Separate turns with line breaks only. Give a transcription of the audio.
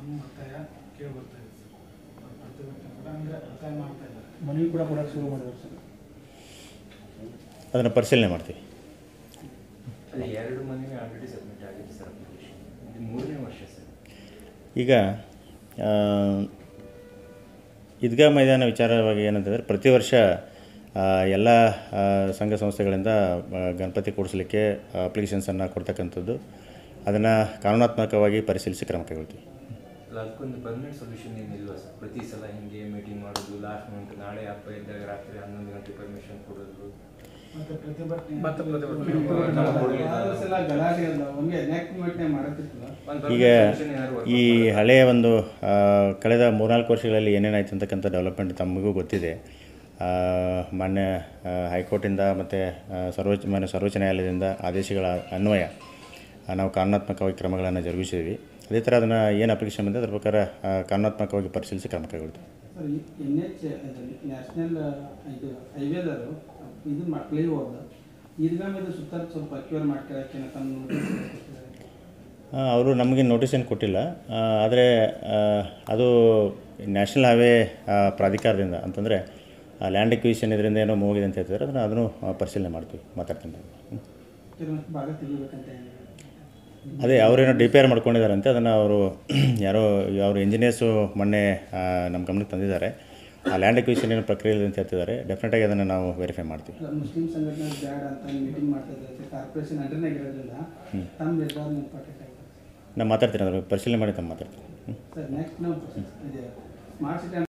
ನಮ್ಮ ಒತ್ತಾಯ ಕೇಳಿ ಬರ್ತಾ ಇದೆ ಸರ್ ಅವ್ರ ಪ್ರತಿಭಟನೆ ಕೂಡ ಅಂದರೆ ಒತ್ತಾಯ ಮಾಡ್ತಾ ಇದ್ದಾರೆ
ಮನವಿ ಕೂಡ ಕೊಡೋಕೆ ಶುರು ಮಾಡಿದ್ರು ಸರ್
ಅದನ್ನು ಪರಿಶೀಲನೆ ಮಾಡ್ತೀವಿ
ಅದೇ ಎರಡು ಮನೆಗೆ ಆಲ್ರೆಡಿ ಸಬ್ಮಿಟ್ ಆಗಿದೆ ಸರ್ ಅಪ್ಲಿಕೇಶನ್ ಇದು ಮೂರನೇ ವರ್ಷ ಸರ್
ಈಗ ಆ, ಈದ್ಗಾ ಮೈದಾನ ವಿಚಾರವಾಗಿ ಏನಂತಂದರೆ ಪ್ರತಿ ವರ್ಷ ಆ, ಎಲ್ಲ ಆ, ಸಂಘ ಸಂಸ್ಥೆಗಳಿಂದ ಆ, ಗಣಪತಿ ಕೂಡಿಸಲಿಕ್ಕೆ ಅಪ್ಲಿಕೇಶನ್ಸನ್ನು ಕೊಡ್ತಕ್ಕಂಥದ್ದು ಅದನ್ನು ಕಾನೂನಾತ್ಮಕವಾಗಿ ಪರಿಶೀಲಿಸಿ ಕ್ರಮ ಕೈಗೊಳ್ತೀವಿ
ಅಲ್ಲ ಅದಕ್ಕೊಂದು ಪರ್ಮನೆಂಟ್ ಸೊಲ್ಯೂಷನ್ ಏನಿಲ್ವಾ ಸರ್ ಪ್ರತಿ ಸಲ ಹಿಂಗೆ ಮೀಟಿಂಗ್ ಮಾಡೋದು ಲಾಸ್ಟ್ ಮಂತ್ ನಾಳೆ ಹಬ್ಬ ಇದ್ದಾಗ ರಾತ್ರಿ ಹನ್ನೊಂದು ಗಂಟೆ ಪರ್ಮಿಷನ್ ಕೊಡೋದು
ಮತ್ತು ಪ್ರತಿಭಟನೆ
ಮತ್ತೆ ಪ್ರತಿಭಟನೆ.
ನಾವು ಕೊಡ್ಲಿಲ್ಲ.
ಆದ್ರೂ ಸಲ ಗಲಾಟೆ ಅಲ್ಲ ಹಂಗೆ ನೆಕ್ ಮೀಟ್ನೆ ಮಾಡತ್ತಿತ್ತಲ್ಲ
ಒಂದು
ಈಗ
permanent solution ಏನಾದ್ರು work
ಈ
ಮಾಡ್ತಾರೆ?
ಹಳೆಯ ಒಂದು ಆ, ಕಳೆದ ಮೂರ್ನಾಲ್ಕು ವರ್ಷಗಳಲ್ಲಿ ಏನೇನಾಯ್ತು ಅಂತಕ್ಕಂಥ ಡೆವಲಪ್ಮೆಂಟ್ ತಮಗೂ ಗೊತ್ತಿದೆ ಆ, ಮಾನ್ಯ ಆ, ಹೈಕೋರ್ಟಿಂದ ಮತ್ತು ಸರ್ವೋಚ್ಚ ಮಾನ್ಯ ಸರ್ವೋಚ್ಚ ನ್ಯಾಯಾಲಯದಿಂದ ಆದೇಶಗಳ ಅನ್ವಯ ಆ, ನಾವು ಕಾನೂನಾತ್ಮಕವಾಗಿ ಕ್ರಮಗಳನ್ನು ಜರುಗಿಸಿದ್ವಿ ಅದೇ ಥರ ಅದನ್ನು ಏನು ಅಪ್ಲಿಕೇಶನ್ ಬಂದಿದೆ ಅದ್ರ ಪ್ರಕಾರ ಆ, ಕಾನೂನಾತ್ಮಕವಾಗಿ ಪರಿಶೀಲಿಸಿ ಕ್ರಮ ಕೈಗೊಳ್ತೀವಿ
ಸರ್ ಎನ್ ಎಚ್ ನ್ಯಾಷನಲ್ ಇದು ಹೈವೇದರು ಇದು ಮಕ್ಕಳಿಗೆ ಹೋದ ಈದ್ಗಾಮಿದ ಸುತ್ತ ಸ್ವಲ್ಪ ಅಕ್ಯೂರ್ ಮಾಡ್ಕೊಳಕ್ಕೆ ತಮ್ಮ notice ಕೊಟ್ಟಿದ್ದಾರೆ.
ಅವರು ನಮಗೆ ನೋಟಿಸ್ ಏನು ಕೊಟ್ಟಿಲ್ಲ ಆದರೆ ಅದು ನ್ಯಾಷನಲ್ ಹೈವೇ ಆ, ಪ್ರಾಧಿಕಾರದಿಂದ ಅಂತಂದರೆ ಲ್ಯಾಂಡ್ ಎಕ್ವಿಷನ್ ಇದರಿಂದ ಏನೋ ಮುಗಿದೆ ಅಂತ ಹೇಳ್ತಿದ್ದಾರೆ ಅದನ್ನು ಅದನ್ನು ಆ, ಪರಿಶೀಲನೆ ಮಾಡ್ತೀವಿ ಮಾತಾಡ್ತೀನಿ ಹ್ಮ್.
ಕೆಲವೊಂದು ಭಾಗ ತೆಗಿಬೇಕಂತ ಏನಿಲ್ಲ
ಅದೇ ಅವರೇನೋ ಡಿ ಪಿ ಆರ್ ಮಾಡ್ಕೊಂಡಿದ್ದಾರಂತೆ ಅದನ್ನು ಅವರು ಯಾರೋ ಅವರು ಇಂಜಿನಿಯರ್ಸು ಮೊನ್ನೆ ಆ, ನಮ್ಮ ಗಮನಕ್ಕೆ ತಂದಿದ್ದಾರೆ ಆ ಲ್ಯಾಂಡ್ ಎಕ್ವಿಷನ್ ಏನೋ ಪ್ರಕ್ರಿಯೆ ಇದೆ ಅಂತ ಹೇಳ್ತಿದ್ದಾರೆ ಡೆಫಿನೆಟಾಗಿ ಅದನ್ನು ನಾವು ವೆರಿಫೈ ಮಾಡ್ತೀವಿ
ಇಲ್ಲ, ಮುಸ್ಲಿಂ ಸಂಘಟನೆ ಬ್ಯಾಡ ಅಂತ ಮೀಟಿಂಗ್ ಮಾಡ್ತಾ ಇದ್ದಾರೆ ಕಾರ್ಪೊರೇಷನ್ ಅಂಡರ್ನಾಗ ಇರೋದ್ರಿಂದ ತಮ್ಮ ನಿರ್ಧಾರ ಇಂಪಾರ್ಟೆಂಟ್ ಆಗಿದೆ
ನಾನು ಮಾತಾಡ್ತೀನಿ ಅದ್ರ ಬಗ್ಗೆ ಪರಿಶೀಲನೆ ಮಾಡಿ ತಮ್ಮ ಮಾತಾಡ್ತೀನಿ ಹ್ಮ್.
ಸರ್ ನೆಕ್ಸ್ಟ್ ನಾವು ಇದು ಸ್ಮಾರ್ಟ್ ಸಿಟಿ